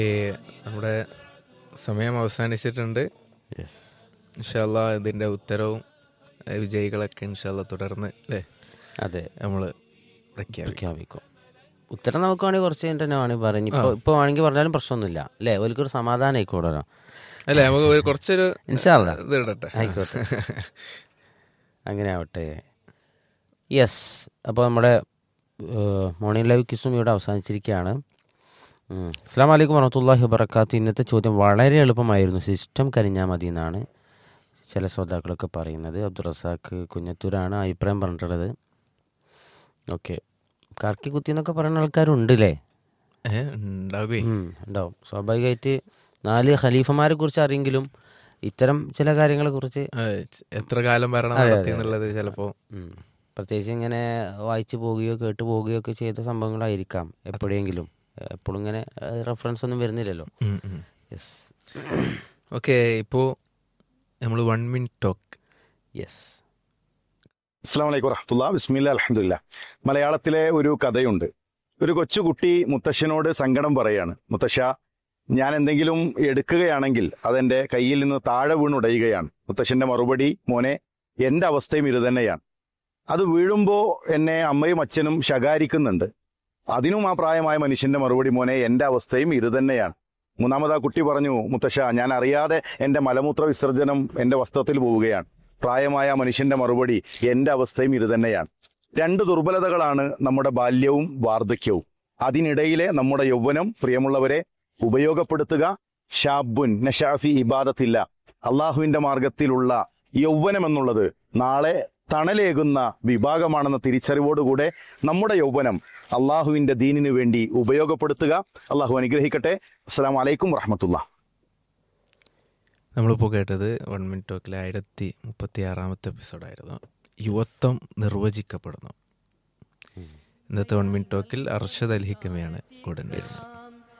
ഏ, നമ്മുടെ സമയം അവസാനിച്ചിട്ടുണ്ട് യെസ് ഇൻഷാല്ല ഇതിന്റെ ഉത്തരവും ഏ, വിജയികളൊക്കെ ഇൻഷാല്ല തുടർന്ന് അല്ലേ അതെ നമ്മൾ പ്രഖ്യാപിക്കും പ്രഖ്യാപിക്കും ഉത്തരം നമുക്ക് വേണമെങ്കിൽ കുറച്ച് കഴിഞ്ഞിട്ട് തന്നെ വേണമെങ്കിൽ പറഞ്ഞു ഇപ്പോൾ ഇപ്പോൾ വേണമെങ്കിൽ പറഞ്ഞാലും പ്രശ്നമൊന്നുമില്ല അല്ലേ ഒരിക്കലും സമാധാനം ആയിക്കോടല്ലോ അല്ലേ നമുക്ക് ഒരു കുറച്ചൊരു ഇൻഷാല്ല ഇത് ഇടട്ടെ ആയിക്കോട്ടെ അങ്ങനെ ആവട്ടെ യെസ് അപ്പോൾ നമ്മുടെ മോർണിംഗ് ലൈവ് കിസും ഇവിടെ അവസാനിച്ചിരിക്കുകയാണ് ഉം. അസ്സാം വലൈക്കും വറഹമത്തല്ലാഹി വബർക്കാത്തു ഇന്നത്തെ ചോദ്യം വളരെ എളുപ്പമായിരുന്നു സിസ്റ്റം കരിഞ്ഞാൽ മതി എന്നാണ് ചില ശ്രോതാക്കളൊക്കെ പറയുന്നത് അബ്ദുൾ റസാഖ് കുഞ്ഞത്തൂരാണ് അഭിപ്രായം പറഞ്ഞിട്ടുള്ളത് ഓക്കെ കറക്കി കുത്തി എന്നൊക്കെ പറയുന്ന ആൾക്കാരുണ്ട് അല്ലേ ഏ ഉണ്ടാകുകയെ ഉം, ഉണ്ടാവും സ്വാഭാവികമായിട്ട് നാല് ഖലീഫമാരെ കുറിച്ച് അറിയെങ്കിലും ഇത്തരം ചില കാര്യങ്ങളെ കുറിച്ച് ഏ, ച- എത്ര കാലം ഭരണം അതെ, അതെ, നടത്തി എന്നുള്ളത് ചിലപ്പോ ഉം. പ്രത്യേകിച്ച് ഇങ്ങനെ വായിച്ചു പോവുകയോ കേട്ട് പോവുകയോ ഒക്കെ ചെയ്ത സംഭവങ്ങളായിരിക്കാം എപ്പോഴെങ്കിലും എപ്പോഴും ഇങ്ങനെ റെഫറൻസ് ഒന്നും വരുന്നില്ലല്ലോ യെസ് ഓക്കെ ഇപ്പോ നമ്മൾ വൺ മിനിറ്റ് ടോക്ക് യെസ് അസ്സാം വലൈക്കും വറഹമുല്ല ബിസ്മില്ല അലഹമില്ല മലയാളത്തിലെ ഒരു കഥയുണ്ട് ഒരു കൊച്ചുകുട്ടി മുത്തശ്ശനോട് സങ്കടം പറയാണ് മുത്തശ്ശ ഞാൻ എന്തെങ്കിലും എടുക്കുകയാണെങ്കിൽ അതെന്റെ കയ്യിൽ നിന്ന് താഴെ വീണുടയുകയാണ് മുത്തശ്ശന്റെ മറുപടി മോനെ എന്റെ അവസ്ഥയും ഇത് തന്നെയാണ് അത് വീഴുമ്പോ എന്നെ അമ്മയും അച്ഛനും ശകാരിക്കുന്നുണ്ട് അതിനും ആ പ്രായമായ മനുഷ്യന്റെ മറുപടി മോനെ എന്റെ അവസ്ഥയും ഇത് തന്നെയാണ് മൂന്നാമത് ആ കുട്ടി പറഞ്ഞു മുത്തശ്ശ ഞാൻ അറിയാതെ എന്റെ മലമൂത്ര വിസർജനം എന്റെ വസ്ത്രത്തിൽ പോവുകയാണ് പ്രായമായ ആ മനുഷ്യന്റെ മറുപടി എന്റെ അവസ്ഥയും ഇത് തന്നെയാണ് രണ്ട് ദുർബലതകളാണ് നമ്മുടെ ബാല്യവും വാർദ്ധക്യവും അതിനിടയിലെ നമ്മുടെ യൗവനം പ്രിയമുള്ളവരെ ഉപയോഗപ്പെടുത്തുക ഷാബുൻ നഷാഫി ഇബാദത്തില്ല അള്ളാഹുവിന്റെ മാർഗത്തിലുള്ള യൗവനം എന്നുള്ളത് നാളെ തണലേകുന്ന വിഭാഗമാണെന്ന തിരിച്ചറിവോടുകൂടെ നമ്മുടെ യൗവനം അള്ളാഹുവിന്റെ ദീനിനു വേണ്ടി ഉപയോഗപ്പെടുത്തുക അള്ളാഹു അനുഗ്രഹിക്കട്ടെ അസ്സാം വലൈക്കും വറഹമത്തുള്ള നമ്മളിപ്പോൾ കേട്ടത് വൺ മിനിറ്റ് ടോക്കിലെ ആയിരത്തി മുപ്പത്തി ആറാമത്തെ എപ്പിസോഡായിരുന്നു യുവത്വം നിർവചിക്കപ്പെടുന്നു ഇന്നത്തെ വൺ മിനിറ്റ് ടോക്കിൽ അർഷദ് അൽഹിക്കമയാണ് കൂടെ ഉണ്ടായിരുന്നത്